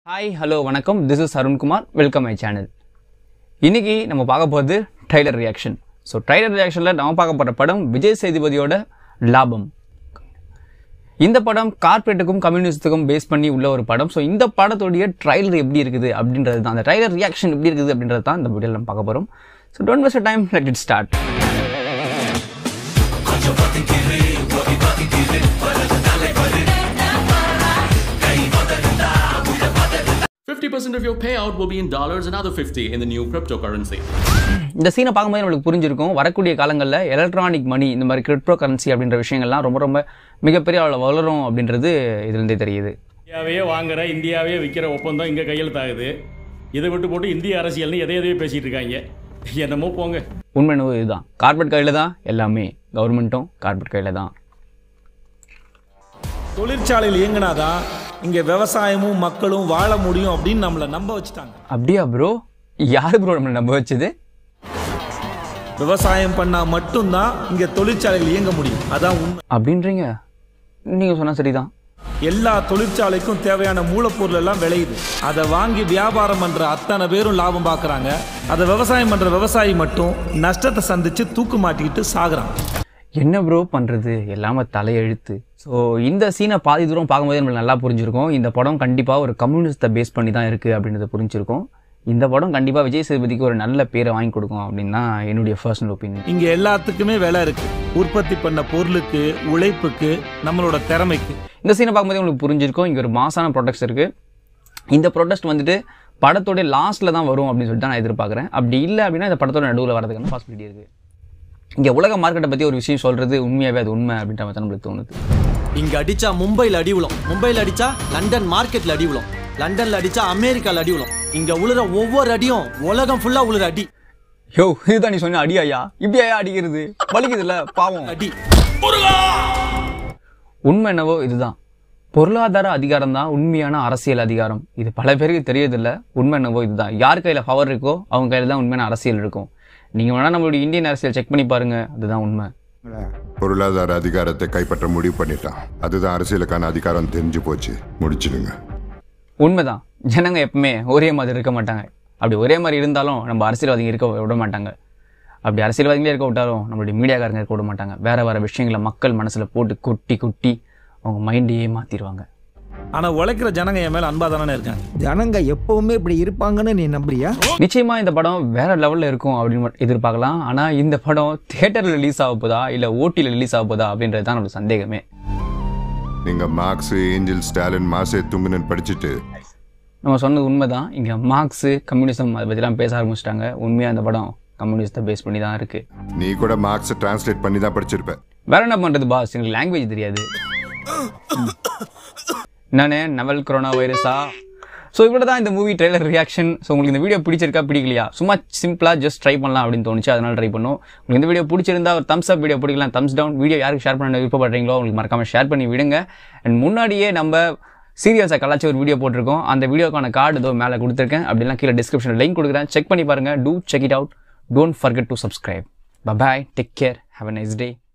Hi hello வணக்கம் this is Arunkumar welcome my channel இன்னைக்கு நம்ம பார்க்க போகிறது ட்ரைலர் ரியாக்ஷன் ஸோ ட்ரைலர் ரியாக்ஷனில் நம்ம பார்க்க போகிற படம் விஜய் சேதுபதியோட லாபம் இந்த படம் கார்ப்பரேட்டுக்கும் கம்யூனிஸ்ட்டுக்கும் பேஸ் பண்ணி உள்ள ஒரு படம் ஸோ இந்த படத்துடைய ட்ரைலர் எப்படி இருக்குது அப்படின்றது தான் அந்த ட்ரைலர் ரியாக்ஷன் எப்படி இருக்குது அப்படின்றது தான் இந்த வீடியோவில் நம்ம பார்க்க போகிறோம் so don't waste time let it start 50% of your payout will be in dollars, another 50 in the new cryptocurrency. இந்த சீனை பார்க்கும்போது நம்மளுக்கு புரிஞ்சிருக்கும் வரக்கூடிய காலங்களில் எலக்ட்ரானிக் மணி இந்த மாதிரி கிரிப்டோ கரன்சி அப்படின்ற விஷயங்கள்லாம் ரொம்ப ரொம்ப மிகப்பெரிய அளவில் வளரும் அப்படின்றது இதுலேருந்தே தெரியுது இந்தியாவே வாங்குற இந்தியாவே விற்கிற ஒப்பந்தம் இங்கே கையெழுத்தாகுது இதை விட்டு போட்டு இந்திய அரசியல்னு எதை எதையோ பேசிகிட்டு இருக்காங்க என்னமோ போங்க உண்மை என்னவோ இதுதான் கார்பரேட் கையில் தான் எல்லாமே கவர்மெண்ட்டும் கார்பரேட் கையில் தான் தொழிற்சாலையில் இயங்கினாதான் இங்கே விவசாயமும் மக்களும் வாழ முடியும் அப்படின்னு நம்மளை நம்ப வச்சுட்டாங்க அப்படியா ப்ரோ யார் ப்ரோ நம்மளை நம்ப வச்சது விவசாயம் பண்ணால் மட்டும்தான் இங்கே தொழிற்சாலைகள் இயங்க முடியும் அதான் உண்மை அப்படின்றீங்க நீங்கள் சொன்னால் சரிதான் எல்லா தொழிற்சாலைக்கும் தேவையான மூலப்பொருள் எல்லாம் விளையுது அதை வாங்கி வியாபாரம் பண்ணுற அத்தனை பேரும் லாபம் பார்க்குறாங்க அதை விவசாயம் பண்ணுற விவசாயி மட்டும் நஷ்டத்தை சந்தித்து தூக்கு மாட்டிக்கிட்டு சாகுறான் என்ன ப்ரோ பண்ணுறது எல்லாமே தலையெழுத்து ஸோ இந்த சீனை பாதி தூரம் பார்க்கும்போதே நம்மளுக்கு நல்லா புரிஞ்சிருக்கும் இந்த படம் கண்டிப்பாக ஒரு கம்யூனிஸ்ட்டை பேஸ் பண்ணி தான் இருக்குது அப்படின்றத புரிஞ்சிருக்கும் இந்த படம் கண்டிப்பாக விஜய் சேதுபதிக்கு ஒரு நல்ல பேரை வாங்கி கொடுக்கும் அப்படின்னு தான் என்னுடைய பர்சனல் ஒப்பீனியன் இங்கே எல்லாத்துக்குமே விலை இருக்கு உற்பத்தி பண்ண பொருளுக்கு உழைப்புக்கு நம்மளோட திறமைக்கு இந்த சீனை பார்க்கும்போது உங்களுக்கு புரிஞ்சிருக்கும் இங்கே ஒரு மாசான ப்ராடக்ட்ஸ் இருக்குது இந்த ப்ராடக்ட் வந்துட்டு படத்தோட லாஸ்ட்டில் தான் வரும் அப்படின்னு சொல்லிட்டு தான் நான் எதிர்பார்க்குறேன் அப்படி இல்லை அப்படின்னா இந்த படத்தோட நடுவில் வரதுக்கான பாசிபிலிட்டி இருக்குது இங்கே உலக மார்க்கெட்டை பற்றி ஒரு விஷயம் சொல்கிறது உண்மையாகவே அது உண்மை அப்படின்ற மாதிரி தான் நம்மளுக்கு தோணுது இங்க அடிச்சா மும்பைல அடி விழும் மும்பைல அடிச்சா லண்டன் மார்க்கெட்ல அடி விழும் லண்டன்ல அடிச்சா அமெரிக்கால அடி விழும் இங்க உழுற ஒவ்வொரு அடியும் உலகம் ஃபுல்லா உழுற அடி யோ இதுதான் நீ சொன்ன அடியாயா இப்படியா அடிக்கிறது வலிக்குதுல்ல பாவம் அடி உண்மை என்னவோ இதுதான் பொருளாதார அதிகாரம் தான் உண்மையான அரசியல் அதிகாரம் இது பல பேருக்கு தெரியதில்ல உண்மை என்னவோ இதுதான் யார் கையில் பவர் இருக்கோ அவங்க கையில் தான் உண்மையான அரசியல் இருக்கும் நீங்கள் வேணால் நம்மளுடைய இந்தியன் அரசியல் செக் பண்ணி பாருங்க அதுதான் உண்மை பொருளாதார அதிகாரத்தை கைப்பற்ற முடிவு பண்ணிட்டான் அதுதான் அரசியலுக்கான அதிகாரம் தெரிஞ்சு போச்சு முடிச்சிடுங்க உண்மைதான் ஜனங்க எப்பவுமே ஒரே மாதிரி இருக்க மாட்டாங்க அப்படி ஒரே மாதிரி இருந்தாலும் நம்ம அரசியல்வாதிங்க இருக்க விட மாட்டாங்க அப்படி அரசியல்வாதிகளே இருக்க விட்டாலும் நம்மளுடைய மீடியாக்காரங்க இருக்க விட மாட்டாங்க வேற வேற விஷயங்களை மக்கள் மனசில் போட்டு கொட்டி கொட்டி அவங்க மைண்டையே மாற்றிடுவாங்க ஆனால் உழைக்கிற ஜனங்க என் மேலே அன்பாக தானே இருக்காங்க ஜனங்க எப்பவுமே இப்படி இருப்பாங்கன்னு நீ நம்புறியா நிச்சயமா இந்த படம் வேற லெவல்ல இருக்கும் அப்படின்னு மட்டும் எதிர்பார்க்கலாம் ஆனா இந்த படம் தியேட்டர்ல ரிலீஸ் ஆக போதா இல்ல ஓடியில் ரிலீஸ் ஆக போதா அப்படின்றது தான் நம்மளுக்கு சந்தேகமே நீங்க மார்க்ஸ் ஏஞ்சல் ஸ்டாலின் மாசே துங்குனன் படிச்சுட்டு நம்ம சொன்னது உண்மைதான் இங்க மார்க்ஸ் கம்யூனிசம் அதை பற்றிலாம் பேச ஆரம்பிச்சிட்டாங்க உண்மையா இந்த படம் கம்யூனிஸ்ட்டை பேஸ் பண்ணி தான் இருக்கு நீ கூட மார்க்ஸை டிரான்ஸ்லேட் பண்ணி தான் படிச்சிருப்ப வேற என்ன பண்றது பாஸ் எங்களுக்கு லாங்குவேஜ் தெரியாது நானே நவல் கொரோனா வைரஸா ஸோ இவ்வளோ தான் இந்த மூவி ட்ரெய்லர் ரியாக்ஷன் ஸோ உங்களுக்கு இந்த வீடியோ பிடிச்சிருக்கா பிடிக்கலையா சும்மா சிம்பிளாக ஜஸ்ட் ட்ரை பண்ணலாம் அப்படின்னு தோணுச்சு அதனால ட்ரை பண்ணோம் உங்களுக்கு இந்த வீடியோ பிடிச்சிருந்தா ஒரு தம்ஸ் அப் வீடியோ பிடிக்கலாம் தம்ஸ் டவுன் வீடியோ யாருக்கு ஷேர் பண்ண விருப்பப்படுறீங்களோ உங்களுக்கு மறக்காம ஷேர் பண்ணி விடுங்க அண்ட் முன்னாடியே நம்ம சீரியல்ஸை கலாச்சி ஒரு வீடியோ போட்டிருக்கோம் அந்த வீடியோக்கான கார்டு ஏதோ மேலே கொடுத்துருக்கேன் அப்படிலாம் கீழே டிஸ்கிரிப்ஷனில் லிங்க் கொடுக்குறேன் செக் பண்ணி பாருங்க do check it out don't forget to subscribe bye bye take care have a nice day